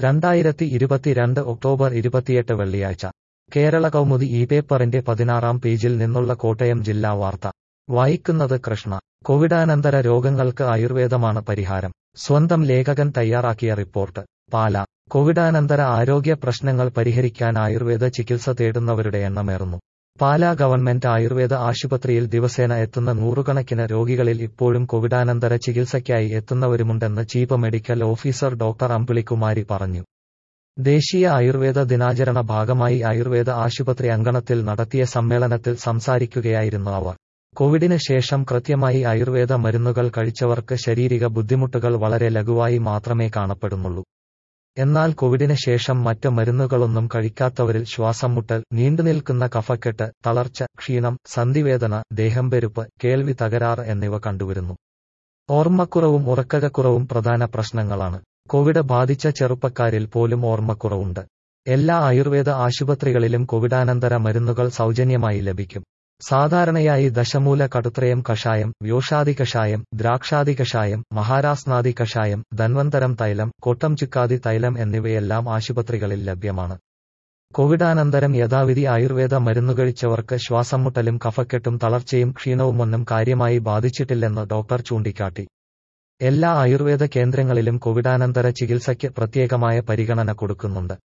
രണ്ടായിരത്തി ഇരുപത്തിരണ്ട് ഒക്ടോബർ ഇരുപത്തിയെട്ട് വെള്ളിയാഴ്ച കേരള കൗമുദി ഈ പേപ്പറിന്റെ പതിനാറാം പേജിൽ നിന്നുള്ള കോട്ടയം ജില്ലാ വാർത്ത വായിക്കുന്നത് കൃഷ്ണ കോവിഡാനന്തര രോഗങ്ങൾക്ക് ആയുർവേദമാണ് പരിഹാരം സ്വന്തം ലേഖകൻ തയ്യാറാക്കിയ റിപ്പോർട്ട് പാല കോവിഡാനന്തര ആരോഗ്യ പ്രശ്നങ്ങൾ പരിഹരിക്കാൻ ആയുർവേദ ചികിത്സ തേടുന്നവരുടെ എണ്ണമേറുന്നു പാലാ ഗവൺമെന്റ് ആയുർവേദ ആശുപത്രിയിൽ ദിവസേന എത്തുന്ന നൂറുകണക്കിന് രോഗികളിൽ ഇപ്പോഴും കോവിഡാനന്തര ചികിത്സയ്ക്കായി എത്തുന്നവരുമുണ്ടെന്ന് chief medical officer doctor Ambilikumari പറഞ്ഞു ദേശീയ ആയുർവേദ ദിനാചരണ ഭാഗമായി ആയുർവേദ ആശുപത്രി അങ്കണത്തിൽ നടത്തിയ സമ്മേളനത്തിൽ സംസാരിക്കുകയായിരുന്നു അവർ കോവിഡിന് ശേഷം കൃത്യമായി ആയുർവേദ മരുന്നുകൾ കഴിച്ചവർക്ക് ശാരീരിക ബുദ്ധിമുട്ടുകൾ വളരെ ലഘുവായി മാത്രമേ കാണപ്പെടുന്നുള്ളൂ എന്നാൽ കോവിഡിന് ശേഷം മറ്റ് മരുന്നുകളൊന്നും കഴിക്കാത്തവരിൽ ശ്വാസം മുട്ടൽ നീണ്ടുനിൽക്കുന്ന കഫക്കെട്ട് തളർച്ച ക്ഷീണം സന്ധിവേദന ദേഹംപെരുപ്പ് കേൾവി തകരാറ് എന്നിവ കണ്ടുവരുന്നു ഓർമ്മക്കുറവും ഉറക്കകക്കുറവും പ്രധാന പ്രശ്നങ്ങളാണ് കോവിഡ് ബാധിച്ച ചെറുപ്പക്കാരിൽ പോലും ഓർമ്മക്കുറവുണ്ട് എല്ലാ ആയുർവേദ ആശുപത്രികളിലും കോവിഡാനന്തര മരുന്നുകൾ സൗജന്യമായി ലഭിക്കും സാധാരണയായി ദശമൂല കടുത്രയം കഷായം വ്യോഷാദി കഷായം ദ്രാക്ഷാദി കഷായം മഹാരാസ്നാദി കഷായം ധന്വന്തരം തൈലം കോട്ടം ചുക്കാദി തൈലം എന്നിവയെല്ലാം ആശുപത്രികളിൽ ലഭ്യമാണ് കോവിഡാനന്തരം യഥാവിധി ആയുർവേദ മരുന്നുകഴിച്ചവർക്ക് ശ്വാസംമുട്ടലും കഫക്കെട്ടും തളർച്ചയും ക്ഷീണവുമൊന്നും കാര്യമായി ബാധിച്ചിട്ടില്ലെന്ന് ഡോക്ടർ ചൂണ്ടിക്കാട്ടി എല്ലാ ആയുർവേദ കേന്ദ്രങ്ങളിലും കോവിഡാനന്തര ചികിത്സയ്ക്ക് പ്രത്യേകമായ പരിഗണന കൊടുക്കുന്നുണ്ട്